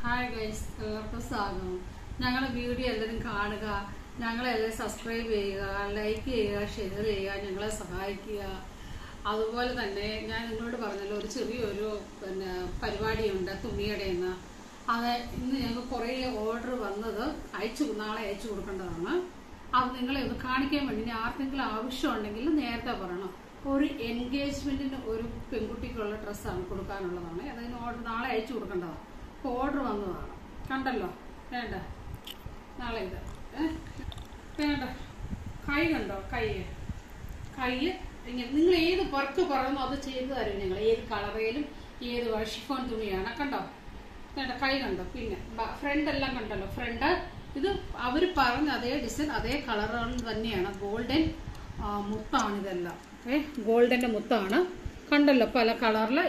Hi guys എല്ലാവർക്കും സ്വാഗതം ഞങ്ങളുടെ വീഡിയോ എല്ലാവരും കാണുക ഞങ്ങളെല്ലാം സബ്സ്ക്രൈബ് ചെയ്യുക ലൈക്ക് ചെയ്യുക ഷെയർ ചെയ്യുക ഞങ്ങളെ സഹായിക്കുക അതുപോലെ തന്നെ ഞാൻ നിങ്ങളോട് പറഞ്ഞല്ലോ ഒരു ചെറിയൊരു പിന്നെ പരിപാടിയുണ്ട് തുണിയുടെ നിന്ന് അത് ഇന്ന് ഞങ്ങൾക്ക് കുറേ ഓർഡർ വന്നത് അയച്ചു നാളെ അയച്ചു കൊടുക്കേണ്ടതാണ് അത് നിങ്ങളെ ഒന്ന് കാണിക്കാൻ വേണ്ടി ഇനി ആർക്കെങ്കിലും ആവശ്യമുണ്ടെങ്കിൽ നേരത്തെ പറയണം ഒരു എൻഗേജ്മെന്റിന് ഒരു പെൺകുട്ടിക്കുള്ള ഡ്രസ്സാണ് കൊടുക്കാനുള്ളതാണ് അതിന് ഓർഡർ നാളെ അയച്ചു കൊടുക്കേണ്ടതാണ് അപ്പോൾ ഓർഡർ വന്നതാണ് കണ്ടല്ലോ വേണ്ട നാളെ ഇത് ഏ? വേണ്ട കൈ കണ്ടോ കൈ കൈ ഇങ്ങനെ നിങ്ങൾ ഏത് വർക്ക് പറയുന്നോ അത് ചെയ്തു തരും ഞങ്ങൾ ഏത് കളറയിലും ഏത് ഷിഫോൺ തുണിയാണ് കണ്ടോ വേണ്ട കൈ കണ്ടോ പിന്നെ ഫ്രണ്ട് എല്ലാം കണ്ടല്ലോ ഫ്രണ്ട് ഇത് അവർ പറഞ്ഞ അതേ ഡിസൈൻ അതേ കളറുകൾ തന്നെയാണ് ഗോൾഡൻ മുത്താണ് ഇതെല്ലാം ഏ ഗോൾഡന്റെ മുത്താണ് കണ്ടല്ലോ പല കളറില്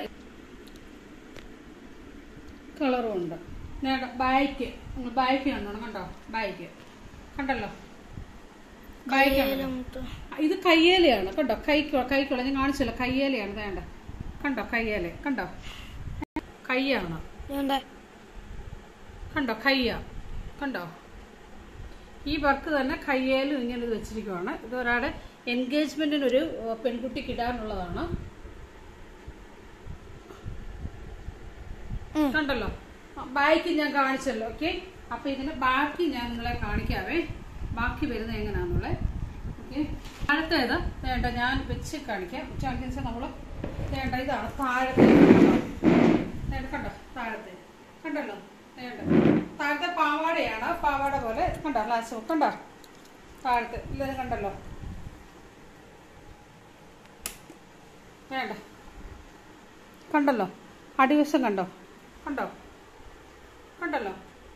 കളറും ഉണ്ട് നേട ബാക്ക് ബാക്ക് കണ്ടോ കണ്ടോ ബാക്ക് കണ്ടല്ലോ ബാക്ക് കണ്ടോ? ഇത് കയ്യേലയാണ് കണ്ടോ കൈക്ക് കൈക്കുള്ള ഞാൻ കാണിച്ചല്ലോ കയ്യേലയാണ് വേണ്ട കണ്ടോ കയ്യേല കണ്ടോ കയ്യാണ് കണ്ടോ കയ്യ കണ്ടോ ഈ വർക്ക് തന്നെ കയ്യേലും ഇങ്ങനെ ഇത് വെച്ചിരിക്കുവാണ് ഇത് ഒരാളുടെ എൻഗേജ്മെന്റിന് ഒരു ഏഹ്, പെൺകുട്ടിക്ക് ഇടാനുള്ളതാണ് കണ്ടല്ലോ ബാക്കി ഞാൻ കാണിച്ചല്ലോ ഓക്കെ അപ്പൊ ഇതിന്റെ ബാക്കി ഞാൻ നിങ്ങളെ കാണിക്കാവേ ബാക്കി വരുന്നത് എങ്ങനെയാന്നുള്ളത് ഓക്കെ അടുത്തേത് വേണ്ട ഞാൻ വെച്ച് കാണിക്കാം കാണിക്കുന്ന വെച്ചാൽ നമ്മള് വേണ്ട ഇതാണ് താഴത്തെ കണ്ടോ? വേണ്ട കണ്ടോ താഴത്തെ കണ്ടല്ലോ വേണ്ട താഴത്തെ പാവാടയാണ് പാവാട പോലെ കണ്ടോ ലാസ്റ്റ് കണ്ടോ താഴത്തെ ഇല്ലത് കണ്ടല്ലോ വേണ്ട കണ്ടല്ലോ അടിവശം കണ്ടോ കണ്ടോ കണ്ടല്ലോ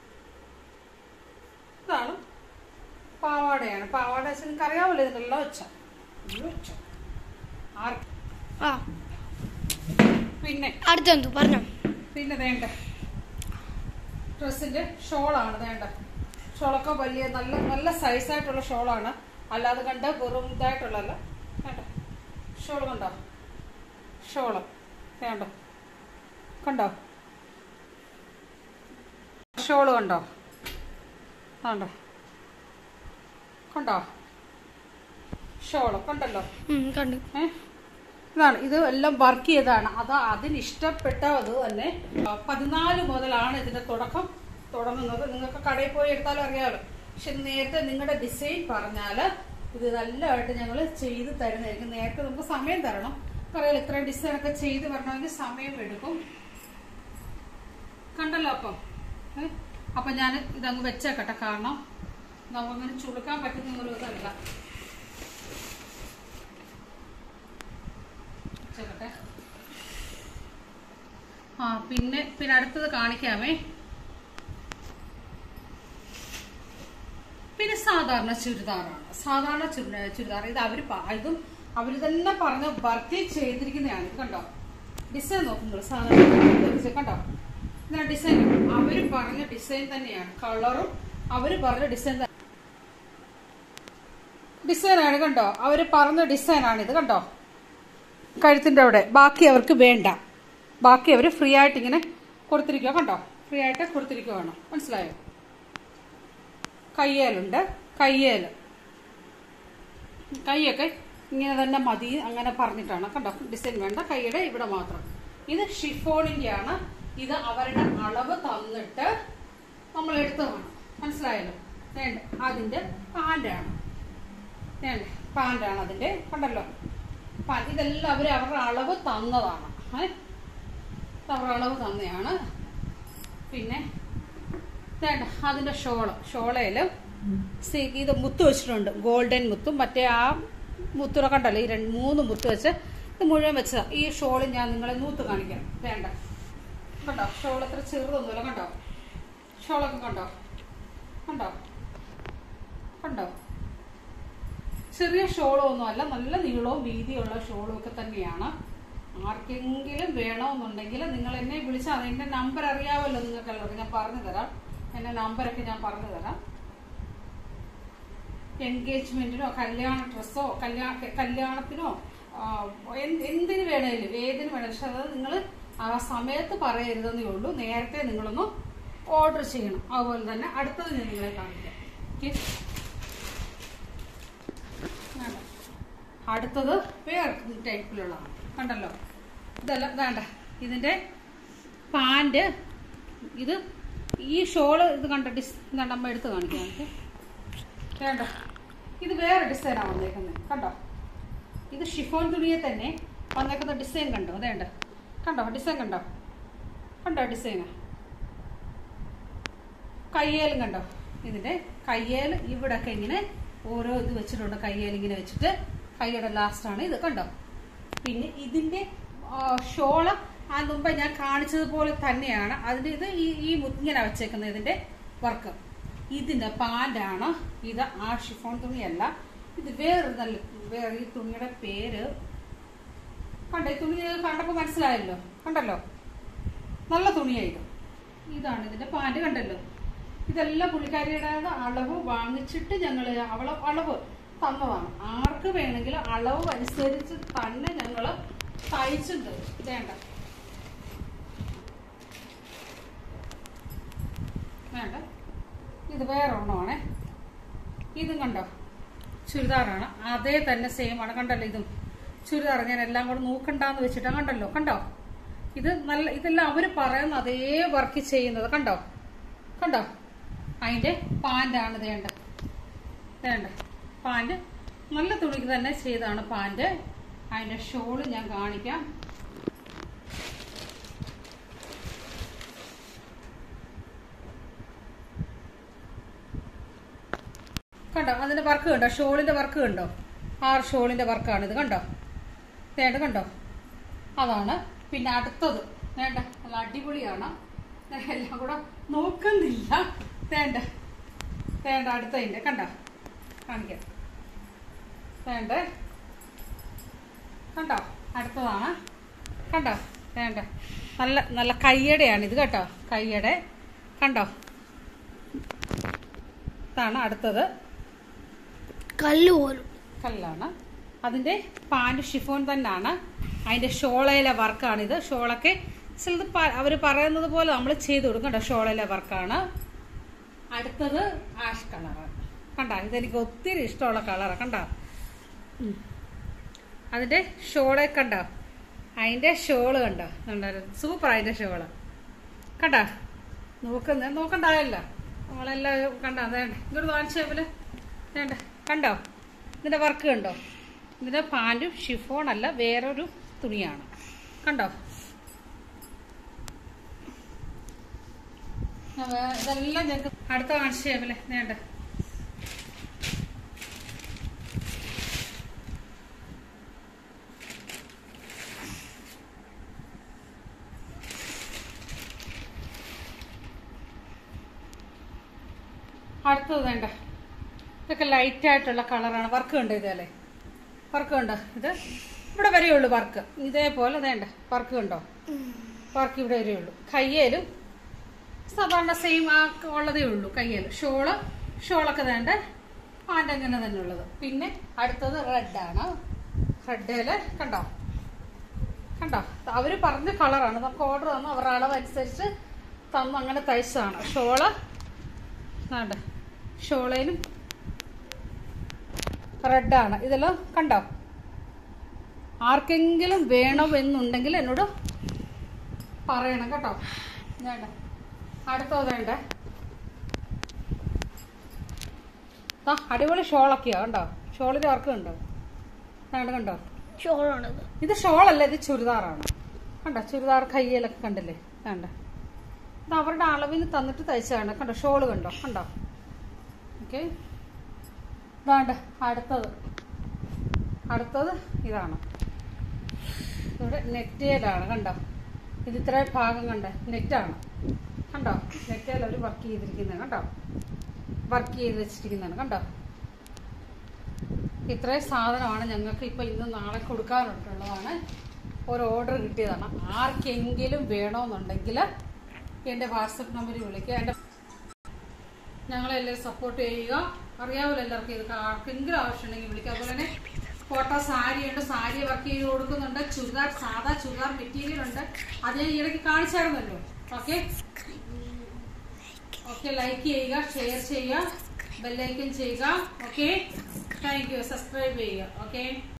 ഇതാണ് പാവാടയാണ് പാവാട വെച്ചാൽ നിങ്ങൾക്ക് അറിയാമല്ലോ ഇതിനുള്ള ഒച്ച ഒച്ച ആർ ആ പിന്നെ അടുത്തെന്തു പറഞ്ഞോ പിന്നെ വേണ്ട ഡ്രസ്സിന്റെ ഷോളാണ് വേണ്ട ഷോളൊക്കെ വലിയ നല്ല നല്ല സൈസായിട്ടുള്ള ഷോളാണ് അല്ലാതെ കണ്ട വെറും ഇതായിട്ടുള്ളല്ല വേണ്ട ഷോൾ കണ്ടോ ഷോള് വേണ്ട കണ്ടോ ഷോള് കണ്ടോ കണ്ടോ കണ്ടോ ഷോള് കണ്ടല്ലോ ഉം, കണ്ടു ഏ? ഇതാണ് ഇത് എല്ലാം വർക്ക് ചെയ്തതാണ് അത് അതിന് ഇഷ്ടപ്പെട്ട അത് തന്നെ ആ, പതിനാല് മുതലാണ് ഇതിന്റെ തുടക്കം തുടങ്ങുന്നത് നിങ്ങൾക്ക് കടയിൽ പോയി എടുത്താലും അറിയാമല്ലോ പക്ഷെ നേരത്തെ നിങ്ങളുടെ ഡിസൈൻ പറഞ്ഞാല് ഇത് നല്ലതായിട്ട് ഞങ്ങൾ ചെയ്ത് തരുന്നതായിരിക്കും നേരത്തെ നമുക്ക് സമയം തരണം പറയാലോ ഇത്രയും ഡിസൈൻ ഒക്കെ ചെയ്ത് വരണമെങ്കിൽ സമയം എടുക്കും കണ്ടല്ലോ അപ്പം ഏ? അപ്പൊ ഞാൻ ഇതങ്ങ് വെച്ചേക്കട്ടെ കാരണം നമുക്കങ്ങനെ ചുളുക്കാൻ പറ്റുന്ന ഒരു ഇതല്ല വെച്ചേക്കട്ടെ ആ പിന്നെ പിന്നെ അടുത്തത് കാണിക്കാമേ പിന്നെ സാധാരണ ചുരിദാറാണ് സാധാരണ ചുരിദാർ ചുരിദാർ ഇത് അവര് പ- ഇതും അവര് തന്നെ പറഞ്ഞ വർക്ക് ചെയ്തിരിക്കുന്നതാണ് ഇത് കണ്ടോ ഡിസൈൻ നോക്കുമ്പോൾ സാധാരണ ഇത് കണ്ടോ ഇതിന്റെ ഡിസൈൻ അവര് പറഞ്ഞ ഡിസൈൻ തന്നെയാണ് കളറും അവര് പറഞ്ഞ ഡിസൈൻ ഡിസൈനാണ് കണ്ടോ അവര് പറഞ്ഞ ഡിസൈനാണ് ഇത് കണ്ടോ കഴുത്തിന്റെ അവിടെ ബാക്കി അവർക്ക് വേണ്ട ബാക്കി അവർ ഫ്രീ ആയിട്ട് ഇങ്ങനെ കൊടുത്തിരിക്കുക കണ്ടോ ഫ്രീ ആയിട്ട് കൊടുത്തിരിക്കുകയാണ് മനസ്സിലായോ കയ്യേലുണ്ട് കയ്യേല് കൈയൊക്കെ ഇങ്ങനെ തന്നെ മതി അങ്ങനെ പറഞ്ഞിട്ടാണ് കണ്ടോ ഡിസൈൻ വേണ്ട കൈയുടെ ഇവിടെ മാത്രം ഇത് ഷിഫോണിന്റെ ആണ് ഇത് അവരുടെ അളവ് തന്നിട്ട് നമ്മൾ എടുത്തതാണ് മനസ്സിലായല്ലോ വേണ്ട അതിന്റെ പാൻ്റാണ് വേണ്ട പാൻ്റാണ് അതിന്റെ കണ്ടല്ലോ പാൻ ഇതെല്ലാം അവർ അവരുടെ അളവ് തന്നതാണ് ഏ അവരുടെ അളവ് തന്നെയാണ് പിന്നെ വേണ്ട അതിന്റെ ഷോള് ഷോളയില് സി- ഇത് മുത്ത് വെച്ചിട്ടുണ്ട് ഗോൾഡൻ മുത്തും മറ്റേ ആ മുത്തുറ കണ്ടല്ലോ ഈ രണ്ട് മൂന്ന് മുത്ത് വെച്ച് ഇത് മുഴുവൻ വെച്ചതാ ഈ ഷോള് ഞാൻ നിങ്ങളെ നൂത്ത് കാണിക്കാം വേണ്ട കണ്ടോ ഷോൾ അത്ര ചെറുതൊന്നുമില്ല കണ്ടോ ഷോളൊക്കെ കണ്ടോ കണ്ടോ കണ്ടോ ചെറിയ ഷോളും ഒന്നും അല്ല നല്ല നീളവും വീതിയുള്ള ഷോളും ഒക്കെ തന്നെയാണ് ആർക്കെങ്കിലും വേണമെന്നുണ്ടെങ്കിൽ നിങ്ങൾ എന്നെ വിളിച്ചാൽ എന്റെ നമ്പർ അറിയാമല്ലോ നിങ്ങൾക്ക് എല്ലാവർക്കും ഞാൻ പറഞ്ഞു തരാം എന്റെ നമ്പറൊക്കെ ഞാൻ പറഞ്ഞു തരാം എൻഗേജ്മെന്റിനോ കല്യാണ ഡ്രസ്സോ കല്യാണ കല്യാണത്തിനോ ആ, എന്ത്- എന്തിന് വേണേലും ഏതിന് വേണേലും പക്ഷെ അത് നിങ്ങൾ ആ സമയത്ത് പറയരുതെന്നേ ഉള്ളൂ നേരത്തെ നിങ്ങളൊന്ന് ഓർഡർ ചെയ്യണം അതുപോലെ തന്നെ അടുത്തത് ഞാൻ നിങ്ങളെ കാണിക്കാം ഓക്കെ അടുത്തത് വേറെ ടൈപ്പിലുള്ളതാണ് കണ്ടല്ലോ ഇതല്ല വേണ്ട ഇതിന്റെ പാൻറ് ഇത് ഈ ഷോള് ഇത് കണ്ട ഡിസ് കണ്ട അമ്മ എടുത്ത് കാണിക്കാം നമുക്ക് വേണ്ട ഇത് വേറെ ഡിസൈനാണ് വന്നേക്കുന്നത് കണ്ടോ ഇത് ഷിഫോൺ തുണിയെ തന്നെ വന്നേക്കുന്ന ഡിസൈൻ കണ്ടോ അതേണ്ട കണ്ടോ ഡിസൈൻ കണ്ടോ കണ്ടോ ഡിസൈന് കയ്യേലും കണ്ടോ ഇതിന്റെ കയ്യേൽ ഇവിടൊക്കെ ഇങ്ങനെ ഓരോ ഇത് വെച്ചിട്ടുണ്ട് കയ്യേൽ ഇങ്ങനെ വെച്ചിട്ട് കൈയുടെ ലാസ്റ്റ് ആണ് ഇത് കണ്ടോ പിന്നെ ഇതിന്റെ ആ, ഷോള് ആ മുമ്പ് ഞാൻ കാണിച്ചതുപോലെ തന്നെയാണ് അതിന്റെ ഇത് ഈ ഈ മു- ഇങ്ങനെ വെച്ചേക്കുന്നത് ഇതിന്റെ വർക്ക് ഇതിന്റെ പാൻ്റാണ് ഇത് ആ ഷിഫോൺ തുണിയല്ല ഇത് വേറൊരു നല്ല വേറെ ഈ തുണിയുടെ പേര് കണ്ടോ ഈ തുണി കണ്ടപ്പോൾ മനസ്സിലായല്ലോ കണ്ടല്ലോ നല്ല തുണിയായിരുന്നു ഇതാണ് ഇതിന്റെ പാൻറ് കണ്ടല്ലോ ഇതെല്ലാം പുള്ളിക്കാരിയുടെ അളവ് വാങ്ങിച്ചിട്ട് ഞങ്ങൾ അവളെ അളവ് തന്നതാണ് ആർക്ക് വേണമെങ്കിലും അളവ് അനുസരിച്ച് തന്നെ ഞങ്ങൾ തയ്ച്ചും തരും വേണ്ട വേണ്ട ഇത് വേറെ ഒരെണ്ണമാണേ ഇതും കണ്ടോ ചുരിദാറാണ് അതേ തന്നെ സെയിം ആണ് കണ്ടല്ലോ ഇതും ചുരിദാർ ഞാൻ എല്ലാം കൂടെ നോക്കണ്ടെന്ന് വെച്ചിട്ടാ കണ്ടല്ലോ കണ്ടോ ഇത് നല്ല ഇതെല്ലാം അവര് പറയുന്ന അതേ വർക്ക് ചെയ്യുന്നത് കണ്ടോ കണ്ടോ അതിന്റെ പാൻ്റാണ് വേണ്ട വേണ്ട പാൻറ് നല്ല തുണിക്ക് തന്നെ ചെയ്താണ് പാൻറ് അതിന്റെ ഷോള് ഞാൻ കാണിക്കാം കണ്ടോ അതിന്റെ വർക്ക് കണ്ടോ ഷോളിന്റെ വർക്ക് കണ്ടോ ആ ഷോളിന്റെ വർക്കാണ് ഇത് കണ്ടോ വേണ്ട കണ്ടോ അതാണ് പിന്നെ അടുത്തത് വേണ്ട നല്ല അടിപൊളിയാണ് ഞാൻ എല്ലാം കൂടെ നോക്കുന്നില്ല വേണ്ട വേണ്ട അടുത്തതിന്റെ കണ്ടോ കാണിക്കാം വേണ്ട കണ്ടോ അടുത്തതാണ് കണ്ടോ വേണ്ട നല്ല നല്ല കയ്യടയാണ് ഇത് കേട്ടോ കയ്യടെ കണ്ടോ ഇതാണ് അടുത്തത് കല്ല് പോലും കല്ലാണ് അതിന്റെ പാൻറ് ഷിഫോൺ തന്നെയാണ് അതിന്റെ ഷോളയിലെ വർക്കാണിത് ഷോളൊക്കെ ചിലത് അവർ പറയുന്നത് പോലെ നമ്മൾ ചെയ്ത് കൊടുക്കും കേട്ടോ ഷോളയിലെ വർക്കാണ് അടുത്തത് ആഷ് കളറ് കണ്ട ഇതെനിക്ക് ഒത്തിരി ഇഷ്ടമുള്ള കളറാണ് കണ്ട അതിന്റെ ഷോളെ കണ്ടോ അതിന്റെ ഷോള് കണ്ടോ കണ്ടായിരുന്നു സൂപ്പർ അതിന്റെ ഷോള് കണ്ട നോക്കുന്ന നോക്കണ്ടായല്ലോ നമ്മളെല്ലാം കണ്ട വേണ്ട ഇങ്ങോട്ട് കാണിച്ച പോലെ വേണ്ട കണ്ടോ ഇതിന്റെ വർക്ക് കണ്ടോ ഇതിന്റെ പാൻറ്റും ഷിഫോൺ അല്ല വേറൊരു തുണിയാണ് കണ്ടോ ഞാൻ വേ- ഇതെല്ലാം ഞങ്ങൾക്ക് അടുത്ത കാണിച്ച പോലെ വേണ്ട അടുത്തത് വേണ്ട ഇതൊക്കെ ലൈറ്റ് ആയിട്ടുള്ള കളറാണ് വർക്ക് ഉണ്ട് ഇതല്ലേ വർക്ക് ഉണ്ടോ ഇത് ഇവിടെ വരെയുള്ളൂ വർക്ക് ഇതേപോലെ വേണ്ട വർക്ക് ഉണ്ടോ വർക്ക് ഇവിടെ വരെയുള്ളൂ കയ്യേലും സാധാരണ സെയിം ആ ഉള്ളതേ ഉള്ളൂ കയ്യേൽ ഷോള് ഷോളൊക്കെ വേണ്ട പാൻ്റ് അങ്ങനെ തന്നെ ഉള്ളത് പിന്നെ അടുത്തത് റെഡാണ് റെഡില് കണ്ടോ കണ്ടോ അവര് പറഞ്ഞ കളറാണ് നമുക്ക് ഓർഡർ തന്നു അവരുടെ അളവ് അനുസരിച്ച് തന്നു അങ്ങനെ തയ്ച്ചതാണ് ഷോള് വേണ്ട ഷോളയിലും റെഡാണ് ഇതെല്ലാം കണ്ടോ ആർക്കെങ്കിലും വേണമെന്നുണ്ടെങ്കിൽ എന്നോട് പറയണം കേട്ടോ വേണ്ട അടുത്തത് വേണ്ട ആ അടിപൊളി ഷോളൊക്കെയാ കണ്ടോ ഷോളിന്റെ വർക്ക് കണ്ടോ വേണ്ട കണ്ടോ ചോളാണിത് ഇത് ഷോളല്ല ഇത് ചുരിദാറാണ് കണ്ടോ ചുരിദാർ കയ്യിലൊക്കെ കണ്ടില്ലേ വേണ്ട ഇത് അവരുടെ അളവിന് തന്നിട്ട് തയ്ച്ചതാണ് കണ്ടോ ഷോള് കണ്ടോ കണ്ടോ ഓക്കെ വേണ്ട അടുത്തത് അടുത്തത് ഇതാണ് ഇവിടെ നെറ്റേലാണ് കണ്ടോ ഇത് ഇത്ര ഭാഗം കണ്ട നെറ്റാണ് കണ്ടോ നെറ്റേൽ അവർ വർക്ക് ചെയ്തിരിക്കുന്നത് കണ്ടോ വർക്ക് ചെയ്ത് വെച്ചിരിക്കുന്നതാണ് കണ്ടോ ഇത്രയും സാധനമാണ് ഞങ്ങൾക്ക് ഇപ്പൊ ഇന്ന് നാളെ കൊടുക്കാനുള്ളതാണ് ഒരു ഓർഡർ കിട്ടിയതാണ് ആർക്കെങ്കിലും വേണമെന്നുണ്ടെങ്കിൽ എൻ്റെ വാട്സപ്പ് നമ്പറിൽ വിളിക്കുക എൻ്റെ ഞങ്ങളെല്ലാവരും സപ്പോർട്ട് ചെയ്യുക അറിയാമല്ലോ എല്ലാവർക്കും ഇത് ആർക്കെങ്കിലും ആവശ്യമുണ്ടെങ്കിൽ വിളിക്കുക അതുപോലെ തന്നെ ഫോട്ടോ സാരി ഉണ്ട് സാരി വർക്ക് ചെയ്ത് കൊടുക്കുന്നുണ്ട് ചുരിദാർ സാധാ ചുരിദാർ മെറ്റീരിയൽ ഉണ്ട് അത് ഞാൻ ഈയിടയ്ക്ക് കാണിച്ചായിരുന്നല്ലോ ഓക്കെ ഓക്കെ ലൈക്ക് ചെയ്യുക ഷെയർ ചെയ്യുക ബെല്ലൈക്കൻ ചെയ്യുക ഓക്കെ താങ്ക് യു സബ്സ്ക്രൈബ് ചെയ്യുക ഓക്കെ